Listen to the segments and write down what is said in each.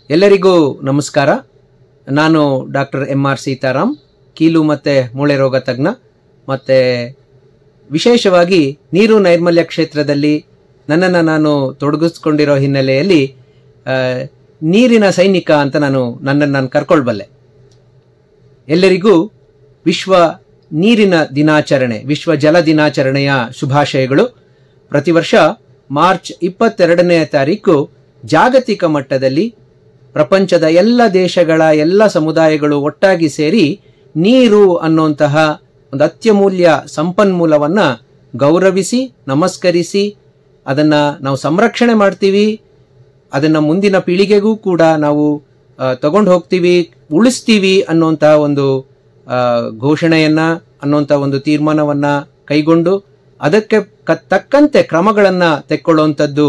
ಎಲ್ಲರಿಗೂ ನಮಸ್ಕಾರ ನಾನು ಡಾಕ್ಟರ್ ಎಂ ಆರ್ ಸೀತಾರಾಮ್ ಕೀಲು ಮತ್ತು ಮೂಳೆ ರೋಗ ತಜ್ಞ ಮತ್ತು ವಿಶೇಷವಾಗಿ ನೀರು ನೈರ್ಮಲ್ಯ ಕ್ಷೇತ್ರದಲ್ಲಿ ನನ್ನನ್ನು ನಾನು ತೊಡಗಿಸ್ಕೊಂಡಿರೋ ಹಿನ್ನೆಲೆಯಲ್ಲಿ ಆ, ನೀರಿನ ಸೈನಿಕ ಅಂತ ನಾನು ನನ್ನನ್ನು ನಾನು ಕರ್ಕೊಳ್ಬಲ್ಲೆ ಎಲ್ಲರಿಗೂ ವಿಶ್ವ ನೀರಿನ ದಿನಾಚರಣೆ ವಿಶ್ವ ಜಲ ದಿನಾಚರಣೆಯ ಶುಭಾಶಯಗಳು ಪ್ರತಿ ವರ್ಷ ಮಾರ್ಚ್ ಇಪ್ಪತ್ತೆರಡನೆಯ ತಾರೀಕು ಜಾಗತಿಕ ಮಟ್ಟದಲ್ಲಿ ಪ್ರಪಂಚದ ಎಲ್ಲ ದೇಶಗಳ ಎಲ್ಲ ಸಮುದಾಯಗಳು ಒಟ್ಟಾಗಿ ಸೇರಿ ನೀರು ಅನ್ನುವಂತಹ ಒಂದು ಅತ್ಯಮೂಲ್ಯ ಸಂಪನ್ಮೂಲವನ್ನ ಗೌರವಿಸಿ ನಮಸ್ಕರಿಸಿ ಅದನ್ನ ನಾವು ಸಂರಕ್ಷಣೆ ಮಾಡ್ತೀವಿ ಅದನ್ನ ಮುಂದಿನ ಪೀಳಿಗೆಗೂ ಕೂಡ ನಾವು ತಗೊಂಡು ಹೋಗ್ತೀವಿ ಉಳಿಸ್ತೀವಿ ಅನ್ನುವಂತಹ ಒಂದು ಆ, ಘೋಷಣೆಯನ್ನ ಅನ್ನುವಂಥ ಒಂದು ತೀರ್ಮಾನವನ್ನ ಕೈಗೊಂಡು ಅದಕ್ಕೆ ಕ- ತಕ್ಕಂತೆ ಕ್ರಮಗಳನ್ನ ತೆಕ್ಕೊಳ್ಳುವಂಥದ್ದು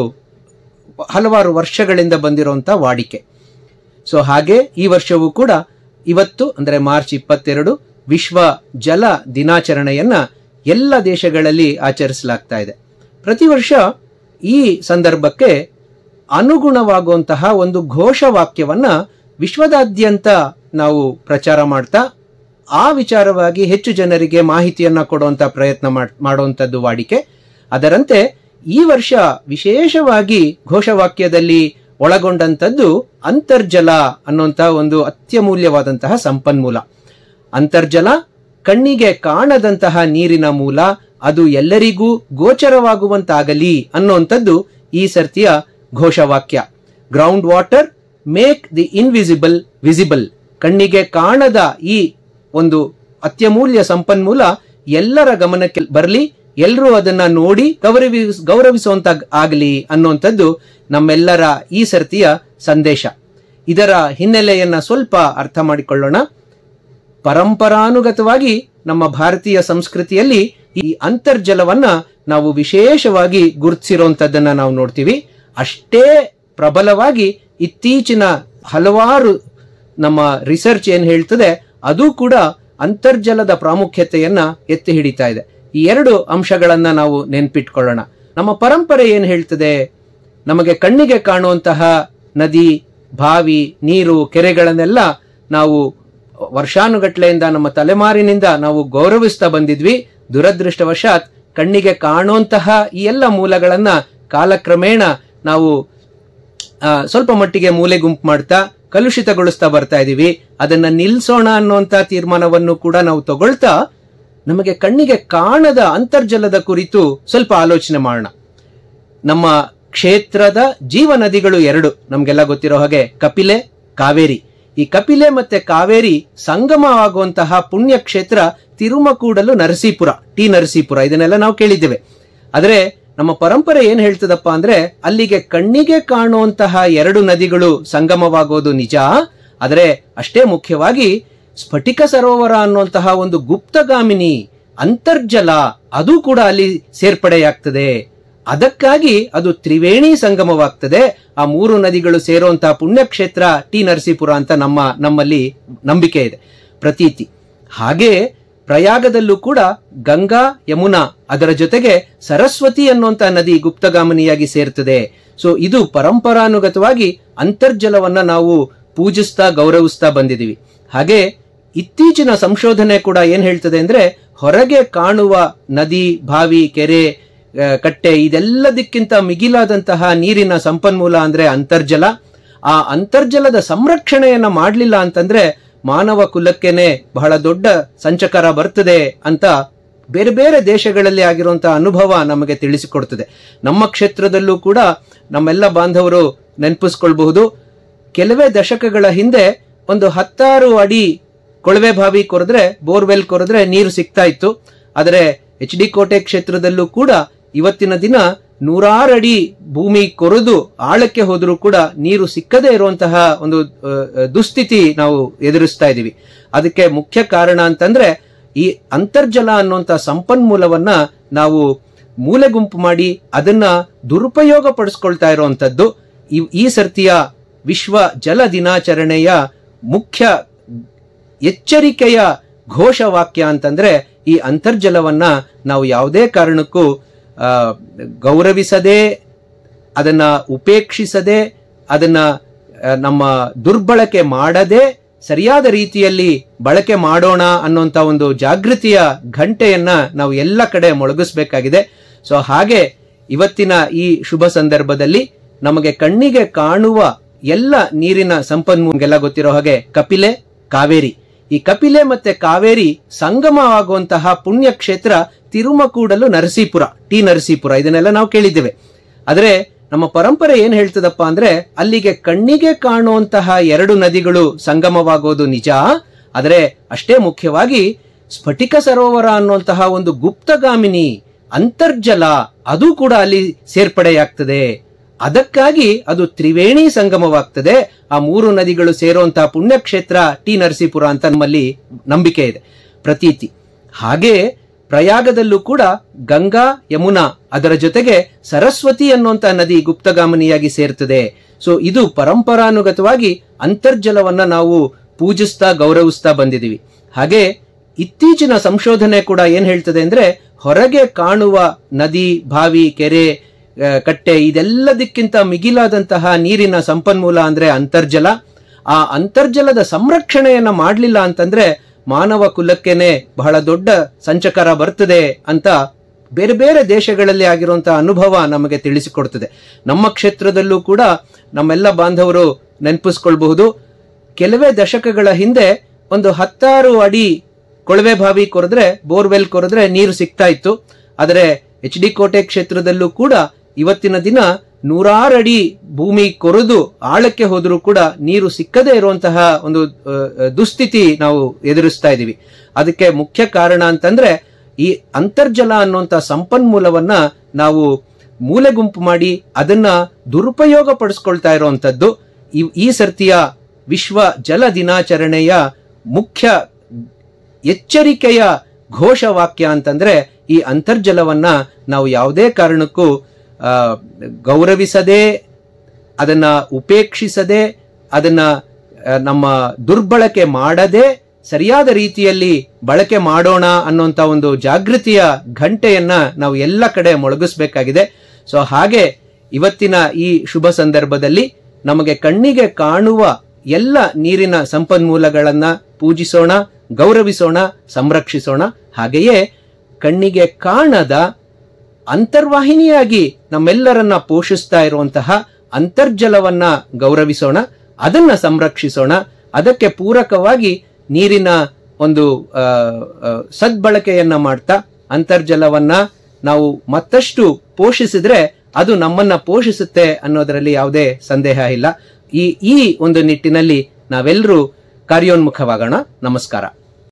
ಹಲವಾರು ವರ್ಷಗಳಿಂದ ಬಂದಿರುವಂಥ ವಾಡಿಕೆ ಸೊ ಹಾಗೆ ಈ ವರ್ಷವೂ ಕೂಡ ಇವತ್ತು ಅಂದರೆ ಮಾರ್ಚ್ ಇಪ್ಪತ್ತೆರಡು ವಿಶ್ವ ಜಲ ದಿನಾಚರಣೆಯನ್ನ ಎಲ್ಲ ದೇಶಗಳಲ್ಲಿ ಆಚರಿಸಲಾಗ್ತಾ ಇದೆ ಪ್ರತಿ ವರ್ಷ ಈ ಸಂದರ್ಭಕ್ಕೆ ಅನುಗುಣವಾಗುವಂತಹ ಒಂದು ಘೋಷವಾಕ್ಯವನ್ನ ವಿಶ್ವದಾದ್ಯಂತ ನಾವು ಪ್ರಚಾರ ಮಾಡ್ತಾ ಆ ವಿಚಾರವಾಗಿ ಹೆಚ್ಚು ಜನರಿಗೆ ಮಾಹಿತಿಯನ್ನ ಕೊಡುವಂತ ಪ್ರಯತ್ನ ಮಾಡ್- ಮಾಡುವಂತದ್ದು ವಾಡಿಕೆ ಅದರಂತೆ ಈ ವರ್ಷ ವಿಶೇಷವಾಗಿ ಘೋಷವಾಕ್ಯದಲ್ಲಿ ಒಳಗೊಂಡಂತದ್ದು ಅಂತರ್ಜಲ ಅನ್ನುವಂತ ಒಂದು ಅತ್ಯಮೂಲ್ಯವಾದಂತಹ ಸಂಪನ್ಮೂಲ ಅಂತರ್ಜಲ ಕಣ್ಣಿಗೆ ಕಾಣದಂತಹ ನೀರಿನ ಮೂಲ ಅದು ಎಲ್ಲರಿಗೂ ಗೋಚರವಾಗುವಂತಾಗಲಿ ಅನ್ನುವಂಥದ್ದು ಈ ಸರ್ತಿಯ ಘೋಷವಾಕ್ಯ ground water make the invisible visible ಕಣ್ಣಿಗೆ ಕಾಣದ ಈ ಒಂದು ಅತ್ಯಮೂಲ್ಯ ಸಂಪನ್ಮೂಲ ಎಲ್ಲರ ಗಮನಕ್ಕೆ ಬರಲಿ ಎಲ್ಲರೂ ಅದನ್ನ ನೋಡಿ ಗೌರವಿಸ್ ಗೌರವಿಸುವಂತ ಆಗಲಿ ಅನ್ನುವಂಥದ್ದು ನಮ್ಮೆಲ್ಲರ ಈ ಸರ್ತಿಯ ಸಂದೇಶ ಇದರ ಹಿನ್ನೆಲೆಯನ್ನ ಸ್ವಲ್ಪ ಅರ್ಥ ಮಾಡಿಕೊಳ್ಳೋಣ ಪರಂಪರಾನುಗತವಾಗಿ ನಮ್ಮ ಭಾರತೀಯ ಸಂಸ್ಕೃತಿಯಲ್ಲಿ ಈ ಅಂತರ್ಜಲವನ್ನ ನಾವು ವಿಶೇಷವಾಗಿ ಗುರುತಿಸಿರುವಂತದ್ದನ್ನ ನಾವು ನೋಡ್ತೀವಿ ಅಷ್ಟೇ ಪ್ರಬಲವಾಗಿ ಇತ್ತೀಚಿನ ಹಲವಾರು ನಮ್ಮ ರಿಸರ್ಚ್ ಏನ್ ಹೇಳ್ತದೆ ಅದು ಕೂಡ ಅಂತರ್ಜಲದ ಪ್ರಾಮುಖ್ಯತೆಯನ್ನ ಎತ್ತಿ ಹಿಡಿತಾ ಇದೆ ಈ ಎರಡು ಅಂಶಗಳನ್ನ ನಾವು ನೆನ್ಪಿಟ್ಕೊಳ್ಳೋಣ ನಮ್ಮ ಪರಂಪರೆ ಏನ್ ಹೇಳ್ತದೆ ನಮಗೆ ಕಣ್ಣಿಗೆ ಕಾಣುವಂತಹ ನದಿ ಬಾವಿ ನೀರು ಕೆರೆಗಳನ್ನೆಲ್ಲ ನಾವು ವರ್ಷಾನುಗಟ್ಲೆಯಿಂದ ನಮ್ಮ ತಲೆಮಾರಿನಿಂದ ನಾವು ಗೌರವಿಸ್ತಾ ಬಂದಿದ್ವಿ ದುರದೃಷ್ಟವಶಾತ್ ಕಣ್ಣಿಗೆ ಕಾಣುವಂತಹ ಈ ಎಲ್ಲ ಮೂಲಗಳನ್ನ ಕಾಲಕ್ರಮೇಣ ನಾವು ಆ, ಸ್ವಲ್ಪ ಮಟ್ಟಿಗೆ ಮೂಲೆ ಗುಂಪು ಮಾಡ್ತಾ ಕಲುಷಿತಗೊಳಿಸ್ತಾ ಬರ್ತಾ ಇದೀವಿ ಅದನ್ನ ನಿಲ್ಸೋಣ ಅನ್ನುವಂತ ತೀರ್ಮಾನವನ್ನು ಕೂಡ ನಾವು ತಗೊಳ್ತಾ ನಮಗೆ ಕಣ್ಣಿಗೆ ಕಾಣದ ಅಂತರ್ಜಲದ ಕುರಿತು ಸ್ವಲ್ಪ ಆಲೋಚನೆ ಮಾಡೋಣ ನಮ್ಮ ಕ್ಷೇತ್ರದ ಜೀವ ನದಿಗಳು ಎರಡು ನಮ್ಗೆಲ್ಲ ಗೊತ್ತಿರೋ ಹಾಗೆ ಕಪಿಲೆ ಕಾವೇರಿ ಈ ಕಪಿಲೆ ಮತ್ತೆ ಕಾವೇರಿ ಸಂಗಮವಾಗುವಂತಹ ಪುಣ್ಯ ಕ್ಷೇತ್ರ ತಿರುಮಕೂಡಲು ನರಸೀಪುರ ಟಿ ನರಸೀಪುರ ಇದನ್ನೆಲ್ಲ ನಾವು ಕೇಳಿದ್ದೇವೆ ಆದ್ರೆ ನಮ್ಮ ಪರಂಪರೆ ಏನ್ ಹೇಳ್ತದಪ್ಪ ಅಂದ್ರೆ ಅಲ್ಲಿಗೆ ಕಣ್ಣಿಗೆ ಕಾಣುವಂತಹ ಎರಡು ನದಿಗಳು ಸಂಗಮವಾಗೋದು ನಿಜ ಆದರೆ ಅಷ್ಟೇ ಮುಖ್ಯವಾಗಿ ಸ್ಫಟಿಕ ಸರೋವರ ಅನ್ನುವಂತಹ ಒಂದು ಗುಪ್ತಗಾಮಿನಿ ಅಂತರ್ಜಲ ಅದು ಕೂಡ ಅಲ್ಲಿ ಸೇರ್ಪಡೆಯಾಗ್ತದೆ ಅದಕ್ಕಾಗಿ ಅದು ತ್ರಿವೇಣಿ ಸಂಗಮವಾಗ್ತದೆ ಆ ಮೂರು ನದಿಗಳು ಸೇರುವಂತಹ ಪುಣ್ಯಕ್ಷೇತ್ರ ಟಿ ನರಸೀಪುರ ಅಂತ ನಮ್ಮ ನಮ್ಮಲ್ಲಿ ನಂಬಿಕೆ ಇದೆ ಪ್ರತೀತಿ ಹಾಗೆ ಪ್ರಯಾಗದಲ್ಲೂ ಕೂಡ ಗಂಗಾ ಯಮುನಾ ಅದರ ಜೊತೆಗೆ ಸರಸ್ವತಿ ಅನ್ನುವಂತ ನದಿ ಗುಪ್ತಗಾಮಿನಿಯಾಗಿ ಸೇರ್ತದೆ ಸೊ ಇದು ಪರಂಪರಾನುಗತವಾಗಿ ಅಂತರ್ಜಲವನ್ನ ನಾವು ಪೂಜಿಸ್ತಾ ಗೌರವಿಸ್ತಾ ಬಂದಿದೀವಿ ಹಾಗೆ ಇತ್ತೀಚಿನ ಸಂಶೋಧನೆ ಕೂಡ ಏನ್ ಹೇಳ್ತದೆ ಅಂದ್ರೆ ಹೊರಗೆ ಕಾಣುವ ನದಿ ಬಾವಿ ಕೆರೆ ಆ, ಕಟ್ಟೆ ಇದೆಲ್ಲದಕ್ಕಿಂತ ಮಿಗಿಲಾದಂತಹ ನೀರಿನ ಸಂಪನ್ಮೂಲ ಅಂದ್ರೆ ಅಂತರ್ಜಲ ಆ ಅಂತರ್ಜಲದ ಸಂರಕ್ಷಣೆಯನ್ನ ಮಾಡಲಿಲ್ಲ ಅಂತಂದ್ರೆ ಮಾನವ ಕುಲಕ್ಕೆನೆ ಬಹಳ ದೊಡ್ಡ ಸಂಚಕರ ಬರ್ತದೆ ಅಂತ ಬೇರೆ ಬೇರೆ ದೇಶಗಳಲ್ಲಿ ಆಗಿರುವಂತಹ ಅನುಭವ ನಮಗೆ ತಿಳಿಸಿಕೊಡ್ತದೆ ನಮ್ಮ ಕ್ಷೇತ್ರದಲ್ಲೂ ಕೂಡ ನಮ್ಮೆಲ್ಲ ಬಾಂಧವರು ನೆನಪಿಸ್ಕೊಳ್ಬಹುದು ಕೆಲವೇ ದಶಕಗಳ ಹಿಂದೆ ಒಂದು ಹತ್ತಾರು ಅಡಿ ಕೊಳವೆ ಬಾವಿ ಕೊರೆದ್ರೆ ಬೋರ್ವೆಲ್ ಕೊರೆದ್ರೆ ನೀರು ಸಿಗ್ತಾ ಇತ್ತು ಆದರೆ ಎಚ್ ಡಿ ಕೋಟೆ ಕ್ಷೇತ್ರದಲ್ಲೂ ಕೂಡ ಇವತ್ತಿನ ದಿನ ನೂರಾರು ಅಡಿ ಭೂಮಿ ಕೊರೆದು ಆಳಕ್ಕೆ ಹೋದರೂ ಕೂಡ ನೀರು ಸಿಕ್ಕದೇ ಇರುವಂತಹ ಒಂದು ಆ, ದುಸ್ಥಿತಿ ನಾವು ಎದುರಿಸ್ತಾ ಇದ್ದೀವಿ ಅದಕ್ಕೆ ಮುಖ್ಯ ಕಾರಣ ಅಂತಂದ್ರೆ ಈ ಅಂತರ್ಜಲ ಅನ್ನುವಂತ ಸಂಪನ್ಮೂಲವನ್ನ ನಾವು ಮೂಲೆ ಗುಂಪು ಮಾಡಿ ಅದನ್ನ ದುರುಪಯೋಗ ಪಡಿಸ್ಕೊಳ್ತಾ ಇರುವಂತದ್ದು ಈ- ಈ ಸರ್ತಿಯ ವಿಶ್ವ ಜಲ ದಿನಾಚರಣೆಯ ಮುಖ್ಯ ಎಚ್ಚರಿಕೆಯ ಘೋಷವಾಕ್ಯ ಅಂತಂದ್ರೆ ಈ ಅಂತರ್ಜಲವನ್ನ ನಾವು ಯಾವುದೇ ಕಾರಣಕ್ಕೂ ಆ, ಗೌರವಿಸದೆ ಅದನ್ನ ಉಪೇಕ್ಷಿಸದೆ ಅದನ್ನ ಆ, ನಮ್ಮ ದುರ್ಬಳಕೆ ಮಾಡದೆ ಸರಿಯಾದ ರೀತಿಯಲ್ಲಿ ಬಳಕೆ ಮಾಡೋಣ ಅನ್ನುವಂತ ಒಂದು ಜಾಗೃತಿಯ ಘಂಟೆಯನ್ನ ನಾವು ಎಲ್ಲ ಕಡೆ ಮೊಳಗಿಸ್ಬೇಕಾಗಿದೆ ಸೊ ಹಾಗೆ ಇವತ್ತಿನ ಈ ಶುಭ ಸಂದರ್ಭದಲ್ಲಿ ನಮಗೆ ಕಣ್ಣಿಗೆ ಕಾಣುವ ಎಲ್ಲ ನೀರಿನ ಸಂಪನ್ಮೂಲಗೆಲ್ಲ ಗೊತ್ತಿರೋ ಹಾಗೆ ಕಪಿಲೆ ಕಾವೇರಿ ಈ ಕಪಿಲೆ ಮತ್ತೆ ಕಾವೇರಿ ಸಂಗಮವಾಗುವಂತಹ ಪುಣ್ಯ ಕ್ಷೇತ್ರ ತಿರುಮಕೂಡಲು ನರಸೀಪುರ ಟಿ ನರಸೀಪುರ ಇದನ್ನೆಲ್ಲ ನಾವು ಕೇಳಿದ್ದೇವೆ ಆದರೆ ನಮ್ಮ ಪರಂಪರೆ ಏನ್ ಹೇಳ್ತದಪ್ಪ ಅಂದ್ರೆ ಅಲ್ಲಿಗೆ ಕಣ್ಣಿಗೆ ಕಾಣುವಂತಹ ಎರಡು ನದಿಗಳು ಸಂಗಮವಾಗೋದು ನಿಜ ಆದರೆ ಅಷ್ಟೇ ಮುಖ್ಯವಾಗಿ ಸ್ಫಟಿಕ ಸರೋವರ ಅನ್ನುವಂತಹ ಒಂದು ಗುಪ್ತಗಾಮಿನಿ ಅಂತರ್ಜಲ ಅದು ಕೂಡ ಅಲ್ಲಿ ಸೇರ್ಪಡೆಯಾಗ್ತದೆ ಅದಕ್ಕಾಗಿ ಅದು ತ್ರಿವೇಣಿ ಸಂಗಮವಾಗ್ತದೆ ಆ ಮೂರು ನದಿಗಳು ಸೇರುವಂತಹ ಪುಣ್ಯಕ್ಷೇತ್ರ ಟಿ ನರಸೀಪುರ ಅಂತ ನಮ್ಮಲ್ಲಿ ನಂಬಿಕೆ ಇದೆ ಪ್ರತೀತಿ ಹಾಗೆ ಪ್ರಯಾಗದಲ್ಲೂ ಕೂಡ ಗಂಗಾ ಯಮುನಾ ಅದರ ಜೊತೆಗೆ ಸರಸ್ವತಿ ಅನ್ನುವಂತ ನದಿ ಗುಪ್ತಗಾಮನಿಯಾಗಿ ಸೇರ್ತದೆ ಸೊ ಇದು ಪರಂಪರಾನುಗತವಾಗಿ ಅಂತರ್ಜಲವನ್ನ ನಾವು ಪೂಜಿಸ್ತಾ ಗೌರವಿಸ್ತಾ ಬಂದಿದೀವಿ ಹಾಗೆ ಇತ್ತೀಚಿನ ಸಂಶೋಧನೆ ಕೂಡ ಏನ್ ಹೇಳ್ತದೆ ಅಂದ್ರೆ ಹೊರಗೆ ಕಾಣುವ ನದಿ ಬಾವಿ ಕೆರೆ ಆ, ಕಟ್ಟೆ ಇದೆಲ್ಲದಕ್ಕಿಂತ ಮಿಗಿಲಾದಂತಹ ನೀರಿನ ಸಂಪನ್ಮೂಲ ಅಂದ್ರೆ ಅಂತರ್ಜಲ ಆ ಅಂತರ್ಜಲದ ಸಂರಕ್ಷಣೆಯನ್ನ ಮಾಡಲಿಲ್ಲ ಅಂತಂದ್ರೆ ಮಾನವ ಕುಲಕ್ಕೇನೆ ಬಹಳ ದೊಡ್ಡ ಸಂಚಕರ ಬರ್ತದೆ ಅಂತ ಬೇರೆ ಬೇರೆ ದೇಶಗಳಲ್ಲಿ ಆಗಿರುವಂತಹ ಅನುಭವ ನಮಗೆ ತಿಳಿಸಿಕೊಡ್ತದೆ ನಮ್ಮ ಕ್ಷೇತ್ರದಲ್ಲೂ ಕೂಡ ನಮ್ಮೆಲ್ಲ ಬಾಂಧವರು ನೆನಪಿಸ್ಕೊಳ್ಬಹುದು ಕೆಲವೇ ದಶಕಗಳ ಹಿಂದೆ ಒಂದು ಹತ್ತಾರು ಅಡಿ ಕೊಳವೆ ಬಾವಿ ಕೊರೆದ್ರೆ ಬೋರ್ವೆಲ್ ಕೊರೆದ್ರೆ ನೀರು ಸಿಗ್ತಾ ಇತ್ತು ಆದರೆ ಎಚ್ ಡಿ ಕೋಟೆ ಕ್ಷೇತ್ರದಲ್ಲೂ ಕೂಡ ಇವತ್ತಿನ ದಿನ ನೂರಾರು ಅಡಿ ಭೂಮಿ ಕೊರೆದು ಆಳಕ್ಕೆ ಹೋದರೂ ಕೂಡ ನೀರು ಸಿಕ್ಕದೇ ಇರುವಂತಹ ಒಂದು ಆ, ಆ, ದುಸ್ಥಿತಿ ನಾವು ಎದುರಿಸ್ತಾ ಇದ್ದೀವಿ ಅದಕ್ಕೆ ಮುಖ್ಯ ಕಾರಣ ಅಂತಂದ್ರೆ ಈ ಅಂತರ್ಜಲ ಅನ್ನುವಂತ ಸಂಪನ್ಮೂಲವನ್ನ ನಾವು ಮೂಲೆ ಗುಂಪು ಮಾಡಿ ಅದನ್ನ ದುರುಪಯೋಗ ಪಡಿಸ್ಕೊಳ್ತಾ ಇರುವಂತದ್ದು ಈ- ಈ ಸರ್ತಿಯ ವಿಶ್ವ ಜಲ ದಿನಾಚರಣೆಯ ಮುಖ್ಯ ಎಚ್ಚರಿಕೆಯ ಘೋಷವಾಕ್ಯ ಅಂತಂದ್ರೆ ಈ ಅಂತರ್ಜಲವನ್ನ ನಾವು ಯಾವುದೇ ಕಾರಣಕ್ಕೂ ಆ, ಗೌರವಿಸದೆ ಅದನ್ನ ಉಪೇಕ್ಷಿಸದೆ ಅದನ್ನ ಆ, ನಮ್ಮ ದುರ್ಬಳಕೆ ಮಾಡದೆ ಸರಿಯಾದ ರೀತಿಯಲ್ಲಿ ಬಳಕೆ ಮಾಡೋಣ ಅನ್ನುವಂತ ಒಂದು ಜಾಗೃತಿಯ ಘಂಟೆಯನ್ನ ನಾವು ಎಲ್ಲ ಕಡೆ ಮೊಳಗಿಸ್ಬೇಕಾಗಿದೆ ಸೊ ಹಾಗೆ ಇವತ್ತಿನ ಈ ಶುಭ ಸಂದರ್ಭದಲ್ಲಿ ನಮಗೆ ಕಣ್ಣಿಗೆ ಕಾಣುವ ಎಲ್ಲ ನೀರಿನ ಸಂಪನ್ಮೂಲಗಳನ್ನ ಪೂಜಿಸೋಣ ಗೌರವಿಸೋಣ ಸಂರಕ್ಷಿಸೋಣ ಹಾಗೆಯೇ ಕಣ್ಣಿಗೆ ಕಾಣದ ಅಂತರ್ವಾಹಿನಿಯಾಗಿ ನಮ್ಮೆಲ್ಲರನ್ನ ಪೋಷಿಸ್ತಾ ಇರುವಂತಹ ಅಂತರ್ಜಲವನ್ನ ಗೌರವಿಸೋಣ ಅದನ್ನ ಸಂರಕ್ಷಿಸೋಣ ಅದಕ್ಕೆ ಪೂರಕವಾಗಿ ನೀರಿನ ಒಂದು ಆ, ಆ, ಸದ್ಬಳಕೆಯನ್ನ ಮಾಡ್ತಾ ಅಂತರ್ಜಲವನ್ನ ನಾವು ಮತ್ತಷ್ಟು ಪೋಷಿಸಿದ್ರೆ ಅದು ನಮ್ಮನ್ನ ಪೋಷಿಸುತ್ತೆ ಅನ್ನೋದರಲ್ಲಿ ಯಾವುದೇ ಸಂದೇಹ ಇಲ್ಲ ಈ ಈ ಒಂದು ನಿಟ್ಟಿನಲ್ಲಿ ನಾವೆಲ್ಲರೂ ಕಾರ್ಯೋನ್ಮುಖವಾಗೋಣ ನಮಸ್ಕಾರ